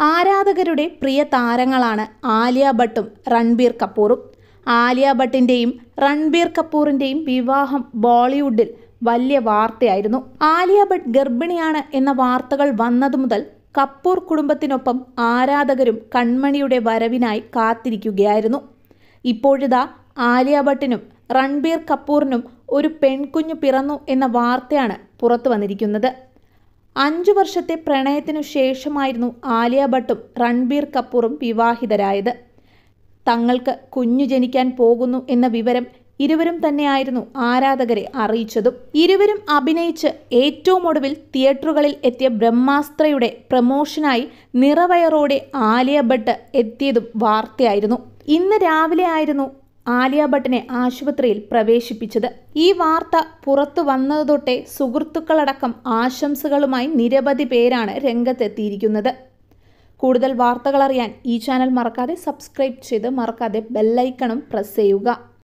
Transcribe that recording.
ആരാധകരുടെ പ്രിയ താരങ്ങളാണ് ആലിയ ഭട്ടും രൺബീർ കപൂറും ആലിയ ഭട്ടിൻ്റെയും രൺബീർ കപൂറിൻ്റെയും വിവാഹം ബോളിവുഡിൽ വലിയ വാർത്തയായിരുന്നു ആലിയ ഭട്ട് ഗർഭിണിയാണ് എന്ന വാർത്തകൾ വന്നതു മുതൽ കപൂർ കുടുംബത്തിനൊപ്പം ആരാധകരും കൺമണിയുടെ വരവിനായി കാത്തിരിക്കുകയായിരുന്നു ഇപ്പോഴിതാ ആലിയ ഭട്ടിനും രൺബീർ കപൂറിനും ഒരു പെൺകുഞ്ഞു പിറന്നു എന്ന വാർത്തയാണ് പുറത്തു വന്നിരിക്കുന്നത് അഞ്ചു വർഷത്തെ പ്രണയത്തിനു ശേഷമായിരുന്നു ആലിയ ഭട്ടും രൺബീർ കപൂറും വിവാഹിതരായത് തങ്ങൾക്ക് കുഞ്ഞു ജനിക്കാൻ പോകുന്നു എന്ന വിവരം ഇരുവരും തന്നെയായിരുന്നു ആരാധകരെ അറിയിച്ചതും ഇരുവരും അഭിനയിച്ച് ഏറ്റവും ഒടുവിൽ തിയേറ്ററുകളിൽ എത്തിയ ബ്രഹ്മാസ്ത്രയുടെ പ്രമോഷനായി നിറവയറോടെ ആലിയ ഭട്ട് എത്തിയതും വാർത്തയായിരുന്നു ഇന്ന് രാവിലെ ആയിരുന്നു ആലിയ ഭട്ടിനെ ആശുപത്രിയിൽ പ്രവേശിപ്പിച്ചത് ഈ വാർത്ത പുറത്തു വന്നത് തൊട്ടേ സുഹൃത്തുക്കളടക്കം ആശംസകളുമായി നിരവധി പേരാണ് രംഗത്തെത്തിയിരിക്കുന്നത് കൂടുതൽ വാർത്തകൾ അറിയാൻ ഈ ചാനൽ മറക്കാതെ സബ്സ്ക്രൈബ് ചെയ്ത് മറക്കാതെ ബെല്ലൈക്കണും പ്രസ് ചെയ്യുക